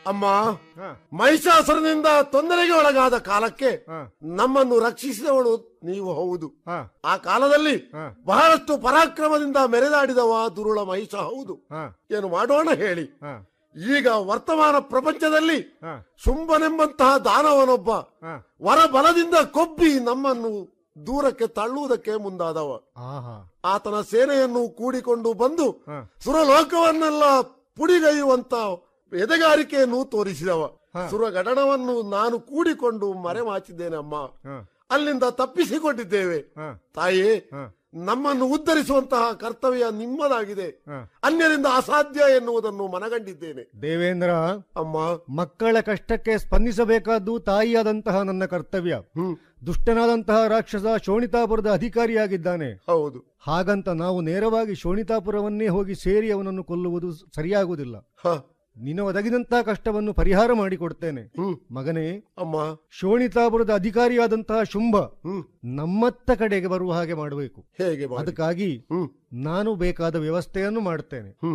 ಅಮ್ಮ ಹ, ಮಹಿಷಾಸುರನಿಂದ ತೊಂದರೆಗೆ ಒಳಗಾದ ಕಾಲಕ್ಕೆ ಹ, ನಮ್ಮನ್ನು ರಕ್ಷಿಸಿದವಳು ನೀವು ಹೌದು ಹ, ಆ ಕಾಲದಲ್ಲಿ ಹ, ಬಹಳಷ್ಟು ಪರಾಕ್ರಮದಿಂದ ಮೆರೆದಾಡಿದವ ದುರುಳ ಮಹಿಷ ಹೌದು ಹ, ಏನು ಮಾಡೋಣ ಹೇಳಿ ಹ, ಈಗ ವರ್ತಮಾನ ಪ್ರಪಂಚದಲ್ಲಿ ಹ, ಶುಂಭನೆಂಬಂತಹ ದಾನವನೊಬ್ಬ ಹ. ವರ ಬಲದಿಂದ ಕೊಬ್ಬಿ ನಮ್ಮನ್ನು ದೂರಕ್ಕೆ ತಳ್ಳುವುದಕ್ಕೆ ಮುಂದಾದವ ಆಹಾ ಆತನ ಸೇನೆಯನ್ನು ಕೂಡಿಕೊಂಡು ಬಂದು ಹ, ಸುರಲೋಕವನ್ನೆಲ್ಲ ಪುಡಿಗೈಯುವಂತ ಎದೆಗಾರಿಕೆಯನ್ನು ತೋರಿಸಿದವ ಹ. ಸುರಗಣವನ್ನು ನಾನು ಕೂಡಿಕೊಂಡು ಮರೆಮಾಚಿದ್ದೇನೆ ಅಮ್ಮ ಹ, ಅಲ್ಲಿಂದ ತಪ್ಪಿಸಿಕೊಂಡಿದ್ದೇವೆ ಹ, ತಾಯಿ ಹ, ನಮ್ಮನ್ನು ಉದ್ಧರಿಸುವಂತಹ ಕರ್ತವ್ಯ ನಿಮ್ಮದಾಗಿದೆ ಹ. ಅನ್ಯರಿಂದ ಅಸಾಧ್ಯ ಎನ್ನುವುದನ್ನು ಮನಗಂಡಿದ್ದೇನೆ ದೇವೇಂದ್ರ ಅಮ್ಮ ಮಕ್ಕಳ ಕಷ್ಟಕ್ಕೆ ಸ್ಪಂದಿಸಬೇಕಾದ್ದು ತಾಯಿಯಾದಂತಹ ನನ್ನ ಕರ್ತವ್ಯ ಹ್ಮ್ ದುಷ್ಟನಾದಂತಹ ರಾಕ್ಷಸ ಶೋಣಿತಾಪುರದ ಅಧಿಕಾರಿಯಾಗಿದ್ದಾನೆ ಹೌದು ಹಾಗಂತ ನಾವು ನೇರವಾಗಿ ಶೋಣಿತಾಪುರವನ್ನೇ ಹೋಗಿ ಸೇರಿ ಅವನನ್ನು ಕೊಲ್ಲುವುದು ಸರಿಯಾಗುವುದಿಲ್ಲ ಹ ನಿನ್ನ ಒದಗಿದಂತಹ ಕಷ್ಟವನ್ನು ಪರಿಹಾರ ಮಾಡಿಕೊಡ್ತೇನೆ ಹ್ಮ್ ಮಗನೇ ಅಮ್ಮ ಶೋಣಿತಾಪುರದ ಅಧಿಕಾರಿಯಾದಂತಹ ಶುಂಭ ಹ್ಮ್ ನಮ್ಮತ್ತ ಕಡೆಗೆ ಬರುವ ಹಾಗೆ ಮಾಡಬೇಕು ಹೇಗೆ ಮಾಡಿ ಅದಕ್ಕಾಗಿ ಹ್ಮ್ ನಾನು ಬೇಕಾದ ವ್ಯವಸ್ಥೆಯನ್ನು ಮಾಡುತ್ತೇನೆ